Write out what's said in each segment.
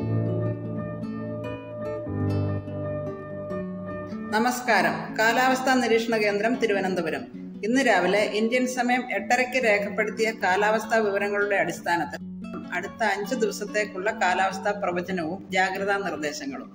നമസ്കാരം കാലാവസ്ഥാ നിരീക്ഷണ കേന്ദ്രം തിരുവനന്തപുരം ഇന്ന് രാവിലെ ഇന്ത്യൻ സമയം എട്ടരയ്ക്ക് രേഖപ്പെടുത്തിയ കാലാവസ്ഥാ വിവരങ്ങളുടെ അടിസ്ഥാനത്തിൽ അടുത്ത അഞ്ച് ദിവസത്തേക്കുള്ള കാലാവസ്ഥാ പ്രവചനവും ജാഗ്രതാ നിർദ്ദേശങ്ങളും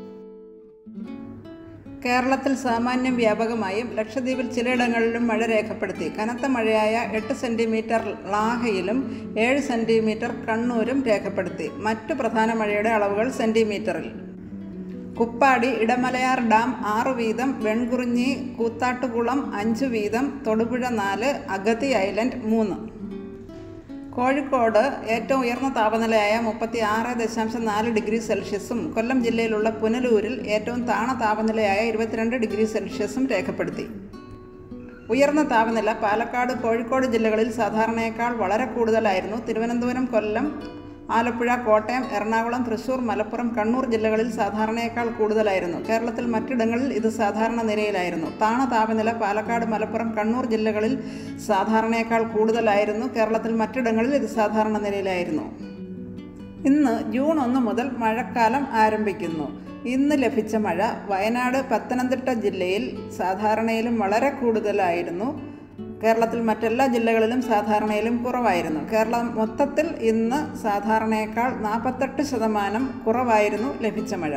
കേരളത്തിൽ സാമാന്യം വ്യാപകമായും ലക്ഷദ്വീപിൽ ചിലയിടങ്ങളിലും മഴ രേഖപ്പെടുത്തി കനത്ത മഴയായ എട്ട് സെന്റിമീറ്റർ ലാഹയിലും ഏഴ് സെന്റിമീറ്റർ കണ്ണൂരും രേഖപ്പെടുത്തി മറ്റു പ്രധാന മഴയുടെ അളവുകൾ സെന്റിമീറ്ററിൽ കുപ്പാടി ഇടമലയാർ ഡാം ആറ് വീതം വെൺകുറിഞ്ഞി കൂത്താട്ടുകുളം അഞ്ച് വീതം തൊടുപുഴ നാല് അഗതി ഐലൻഡ് മൂന്ന് കോഴിക്കോട് ഏറ്റവും ഉയർന്ന താപനിലയായ മുപ്പത്തി ആറ് ദശാംശം നാല് ഡിഗ്രി സെൽഷ്യസും കൊല്ലം ജില്ലയിലുള്ള പുനലൂരിൽ ഏറ്റവും താണ താപനിലയായ ഇരുപത്തിരണ്ട് ഡിഗ്രി സെൽഷ്യസും രേഖപ്പെടുത്തി ഉയർന്ന താപനില പാലക്കാട് കോഴിക്കോട് ജില്ലകളിൽ സാധാരണയേക്കാൾ വളരെ കൂടുതലായിരുന്നു തിരുവനന്തപുരം കൊല്ലം ആലപ്പുഴ കോട്ടയം എറണാകുളം തൃശൂർ മലപ്പുറം കണ്ണൂർ ജില്ലകളിൽ സാധാരണയേക്കാൾ കൂടുതലായിരുന്നു കേരളത്തിൽ മറ്റിടങ്ങളിൽ ഇത് സാധാരണ നിലയിലായിരുന്നു താണ താപനില പാലക്കാട് മലപ്പുറം കണ്ണൂർ ജില്ലകളിൽ സാധാരണയേക്കാൾ കൂടുതലായിരുന്നു കേരളത്തിൽ മറ്റിടങ്ങളിൽ ഇത് സാധാരണ നിലയിലായിരുന്നു ഇന്ന് ജൂൺ ഒന്ന് മുതൽ മഴക്കാലം ആരംഭിക്കുന്നു ഇന്ന് ലഭിച്ച മഴ വയനാട് പത്തനംതിട്ട ജില്ലയിൽ സാധാരണയിലും വളരെ കൂടുതലായിരുന്നു കേരളത്തിൽ മറ്റെല്ലാ ജില്ലകളിലും സാധാരണയിലും കുറവായിരുന്നു കേരളം മൊത്തത്തിൽ ഇന്ന് സാധാരണയേക്കാൾ നാൽപ്പത്തെട്ട് ശതമാനം കുറവായിരുന്നു ലഭിച്ച മഴ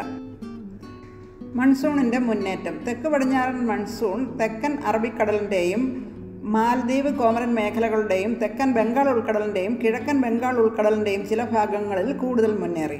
മൺസൂണിൻ്റെ മുന്നേറ്റം തെക്ക് പടിഞ്ഞാറൻ മൺസൂൺ തെക്കൻ അറബിക്കടലിൻ്റെയും മാലദ്വീപ് കോമറൻ മേഖലകളുടെയും തെക്കൻ ബംഗാൾ ഉൾക്കടലിൻ്റെയും കിഴക്കൻ ബംഗാൾ ഉൾക്കടലിൻ്റെയും ചില ഭാഗങ്ങളിൽ കൂടുതൽ മുന്നേറി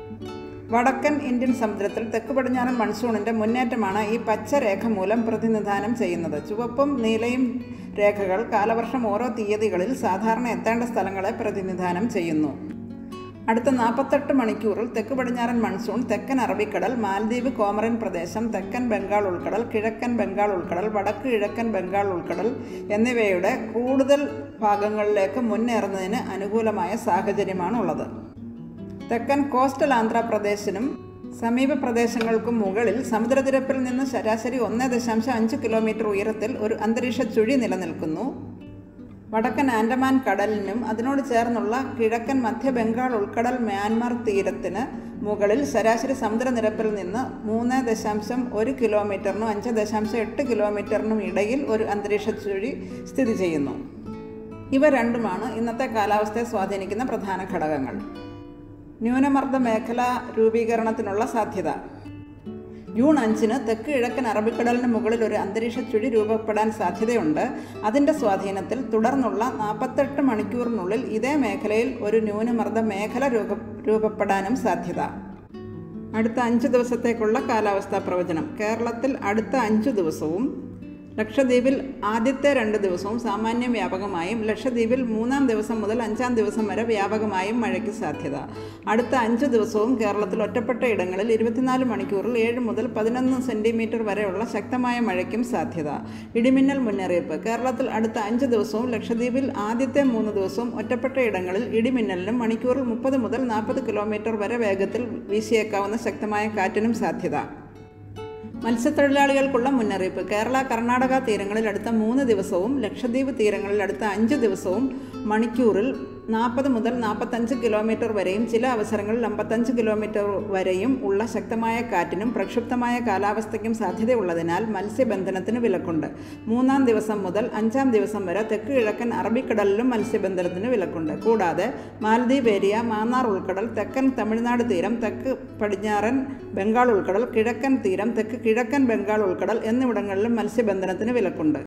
വടക്കൻ ഇന്ത്യൻ സമുദ്രത്തിൽ തെക്ക് പടിഞ്ഞാറൻ മൺസൂണിൻ്റെ മുന്നേറ്റമാണ് ഈ പച്ച രേഖ മൂലം പ്രതിനിധാനം ചെയ്യുന്നത് ചുവപ്പും നീലയും രേഖകൾ കാലവർഷം ഓരോ തീയതികളിൽ സാധാരണ എത്തേണ്ട സ്ഥലങ്ങളെ പ്രതിനിധാനം ചെയ്യുന്നു അടുത്ത നാൽപ്പത്തെട്ട് മണിക്കൂറിൽ തെക്ക് പടിഞ്ഞാറൻ മൺസൂൺ തെക്കൻ അറബിക്കടൽ മാലദ്വീപ് കോമറൻ പ്രദേശം തെക്കൻ ബംഗാൾ ഉൾക്കടൽ കിഴക്കൻ ബംഗാൾ ഉൾക്കടൽ വടക്ക് കിഴക്കൻ ബംഗാൾ ഉൾക്കടൽ എന്നിവയുടെ കൂടുതൽ ഭാഗങ്ങളിലേക്ക് മുന്നേറുന്നതിന് അനുകൂലമായ സാഹചര്യമാണുള്ളത് തെക്കൻ കോസ്റ്റൽ ആന്ധ്രാപ്രദേശിനും സമീപ പ്രദേശങ്ങൾക്കും മുകളിൽ സമുദ്രനിരപ്പിൽ നിന്ന് ശരാശരി ഒന്ന് ദശാംശം അഞ്ച് കിലോമീറ്റർ ഉയരത്തിൽ ഒരു അന്തരീക്ഷ ചുഴി നിലനിൽക്കുന്നു വടക്കൻ ആൻഡമാൻ കടലിനും അതിനോട് ചേർന്നുള്ള കിഴക്കൻ മധ്യ ബംഗാൾ ഉൾക്കടൽ മ്യാൻമാർ തീരത്തിന് മുകളിൽ ശരാശരി സമുദ്രനിരപ്പിൽ നിന്ന് മൂന്ന് ദശാംശം ഒരു കിലോമീറ്ററിനും അഞ്ച് ദശാംശം എട്ട് കിലോമീറ്ററിനും ഇടയിൽ ഒരു അന്തരീക്ഷ ചുഴി സ്ഥിതി ചെയ്യുന്നു ഇവ രണ്ടുമാണ് ഇന്നത്തെ കാലാവസ്ഥയെ സ്വാധീനിക്കുന്ന പ്രധാന ഘടകങ്ങൾ ന്യൂനമർദ്ദ മേഖല രൂപീകരണത്തിനുള്ള സാധ്യത ജൂൺ അഞ്ചിന് തെക്ക് കിഴക്കൻ അറബിക്കടലിന് മുകളിൽ ഒരു അന്തരീക്ഷ ചുഴി രൂപപ്പെടാൻ സാധ്യതയുണ്ട് അതിൻ്റെ സ്വാധീനത്തിൽ തുടർന്നുള്ള നാൽപ്പത്തെട്ട് മണിക്കൂറിനുള്ളിൽ ഇതേ മേഖലയിൽ ഒരു ന്യൂനമർദ്ദ മേഖല രൂപ രൂപപ്പെടാനും സാധ്യത അടുത്ത അഞ്ച് ദിവസത്തേക്കുള്ള കാലാവസ്ഥാ പ്രവചനം കേരളത്തിൽ അടുത്ത അഞ്ച് ദിവസവും ലക്ഷദ്വീപിൽ ആദ്യത്തെ രണ്ട് ദിവസവും സാമാന്യം വ്യാപകമായും ലക്ഷദ്വീപിൽ മൂന്നാം ദിവസം മുതൽ അഞ്ചാം ദിവസം വരെ വ്യാപകമായും മഴയ്ക്ക് സാധ്യത അടുത്ത അഞ്ച് ദിവസവും കേരളത്തിൽ ഒറ്റപ്പെട്ട ഇടങ്ങളിൽ ഇരുപത്തിനാല് മണിക്കൂറിൽ ഏഴ് മുതൽ പതിനൊന്ന് സെൻറ്റിമീറ്റർ വരെയുള്ള ശക്തമായ മഴയ്ക്കും സാധ്യത ഇടിമിന്നൽ മുന്നറിയിപ്പ് കേരളത്തിൽ അടുത്ത അഞ്ച് ദിവസവും ലക്ഷദ്വീപിൽ ആദ്യത്തെ മൂന്ന് ദിവസവും ഒറ്റപ്പെട്ട ഇടങ്ങളിൽ ഇടിമിന്നലിനും മണിക്കൂറിൽ മുപ്പത് മുതൽ നാൽപ്പത് കിലോമീറ്റർ വരെ വേഗത്തിൽ വീശിയേക്കാവുന്ന ശക്തമായ കാറ്റിനും സാധ്യത മത്സ്യത്തൊഴിലാളികൾക്കുള്ള മുന്നറിയിപ്പ് കേരള കർണാടക തീരങ്ങളിൽ അടുത്ത മൂന്ന് ദിവസവും ലക്ഷദ്വീപ് തീരങ്ങളിൽ അടുത്ത അഞ്ച് ദിവസവും മണിക്കൂറിൽ നാൽപ്പത് മുതൽ നാൽപ്പത്തഞ്ച് കിലോമീറ്റർ വരെയും ചില അവസരങ്ങളിൽ അമ്പത്തഞ്ച് കിലോമീറ്റർ വരെയും ഉള്ള ശക്തമായ കാറ്റിനും പ്രക്ഷുബ്ധമായ കാലാവസ്ഥയ്ക്കും സാധ്യതയുള്ളതിനാൽ മത്സ്യബന്ധനത്തിന് വിലക്കുണ്ട് മൂന്നാം ദിവസം മുതൽ അഞ്ചാം ദിവസം വരെ തെക്ക് കിഴക്കൻ അറബിക്കടലിലും മത്സ്യബന്ധനത്തിന് വിലക്കുണ്ട് കൂടാതെ മാലദ്വീപ് ഏരിയ മാന്നാർ ഉൾക്കടൽ തെക്കൻ തമിഴ്നാട് തീരം തെക്ക് പടിഞ്ഞാറൻ ബംഗാൾ ഉൾക്കടൽ കിഴക്കൻ തീരം തെക്ക് കിഴക്കൻ ബംഗാൾ ഉൾക്കടൽ എന്നിവിടങ്ങളിലും മത്സ്യബന്ധനത്തിന് വിലക്കുണ്ട്